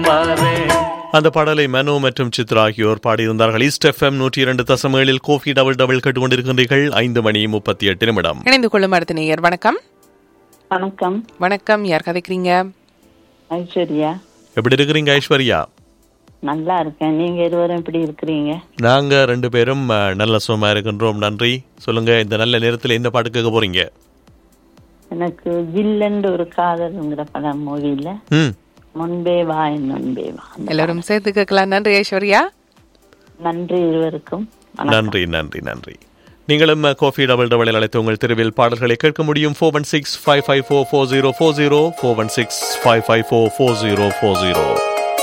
வாரேன் அந்த பாடலை மனோ மற்றும் சித்ரா ஆகியோர் பாடியிருந்தார்கள் ஈஸ்ட் எஃப்எம் நூற்றி இரண்டு தசம் ஏழில் கோஃபி டபுள் டபுள் கேட்டுக்கொண்டிருக்கின்றீர்கள் ஐந்து மணி முப்பத்தி எட்டு நிமிடம் இணைந்து கொள்ளும் அடுத்த நேயர் வணக்கம் வணக்கம் வணக்கம் யார் கதைக்கிறீங்க ஐஸ்வர்யா எப்படி இருக்கிறீங்க ஐஸ்வர்யா நல்லா இருக்கேன் நீங்க இருவரும் எப்படி இருக்கிறீங்க நாங்க ரெண்டு பேரும் அஹ், நல்ல சுகமா இருக்கின்றோம் நன்றி சொல்லுங்க இந்த நல்ல நேரத்தில் என்ன பாட்டு கேட்க போறீங்க எனக்கு வில்லண்டு ஒரு காதல்ங்கிற படம் மூவில ம் முன்பே வா என் முன்பே வா அந்த எல்லாரும் சேர்த்து கேட்கலாம் நன்றி ஐஸ்வர்யா நன்றி இருவருக்கும் வணக்கம். நன்றி நன்றி நன்றி நீங்களும் கோஃபி டபுள் டபுள் அழைத்து உங்கள் தெருவில் பாடல்களை கேட்க முடியும் four one six five five four four zero four zero four one six five five four four zero four zero